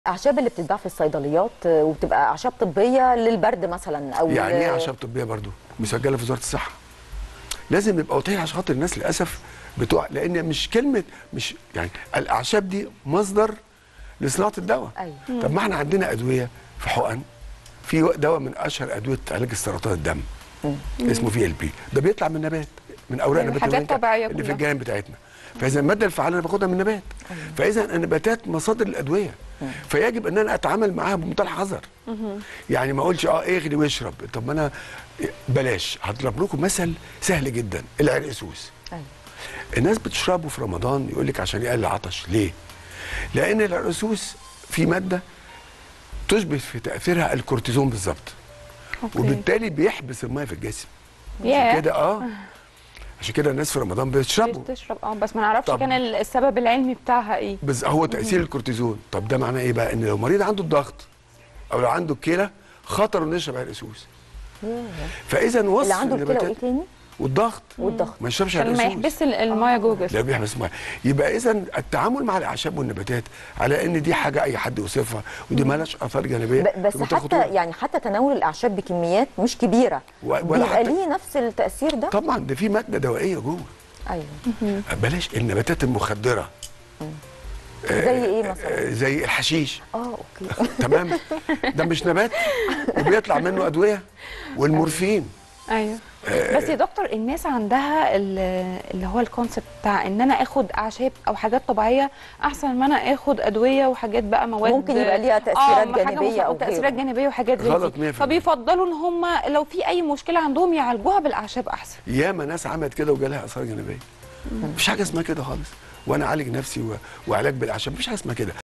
الاعشاب اللي بتتباع في الصيدليات آه، وبتبقى اعشاب طبيه للبرد مثلا او يعني ل- ايه اعشاب طبيه برضو مسجله في وزاره الصحه لازم نبقى واضحين عشان خاطر الناس للاسف بتوع لان مش كلمه مش يعني الاعشاب دي مصدر لصناعه الدواء أيوة. طب ما احنا عندنا ادويه في حقن في دواء من اشهر ادويه علاج السرطان الدم اسمه في ال بي ده بيطلع من نبات من اوراق أيوة، نبات حاجات الورنجة طبيعية اللي في كلها. الجنان بتاعتنا فاذا الماده الفعاله انا باخدها من نبات فاذا النباتات مصادر الادويه فيجب ان انا اتعامل معاها بمنتهى الحذر يعني ما اقولش اه اغلي واشرب طب ما انا بلاش هضرب لكم مثل سهل جدا العرقسوس أيوة. الناس بتشربه في رمضان يقول لك عشان يقلل العطش ليه لان العرقسوس في ماده تشبه في تاثيرها الكورتيزون بالظبط أوكي. وبالتالي بيحبس الميه في الجسم ياه. عشان كده اه عشان كده الناس في رمضان بيشربوا بتشرب اه بس ما نعرفش طب. كان ال- السبب العلمي بتاعها ايه بس هو تاثير الكورتيزون طب ده معناه ايه بقى ان لو مريض عنده الضغط او لو عنده الكلى خطر انه يشرب عرقسوس فاذا وصف اللي عنده الكلى النباتات- وايه تاني والضغط والضغط ما يشربش عشان ما عرقسوس يحبس ال- الميه جوه جسمه لا بيحبس ميه يبقى اذا التعامل مع الاعشاب والنباتات على ان دي حاجه اي حد يوصفها ودي مالهاش اثار جانبيه ب- بس في منتهى حتى الخطورة. يعني حتى تناول الاعشاب بكميات مش كبيره و- ولا بيبقى حتى- ليه نفس التاثير ده طبعا ده في ماده دوائيه جوه ايوه بلاش النباتات المخدره زي ايه مثلا آه، زي الحشيش اه اوكي تمام ده مش نبات وبيطلع منه ادويه والمورفين ايوه بس يا دكتور الناس عندها ال- اللي هو الكونسيبت بتاع ان انا اخد اعشاب او حاجات طبيعيه احسن ما انا اخد ادويه وحاجات بقى مواد ممكن يبقى ليها آه، تأثيرات حاجة جانبية مص- أو تاثيرات غيره. جانبيه وحاجات زي غلط دي 100%. فبيفضلوا ان هم لو في اي مشكله عندهم يعالجوها بالاعشاب احسن ياما ناس عملت كده وجالها اثار جانبيه مفيش حاجه اسمها كده خالص وانا اعالج نفسي و... وعلاج بالاعشاب مفيش حاجه اسمها كده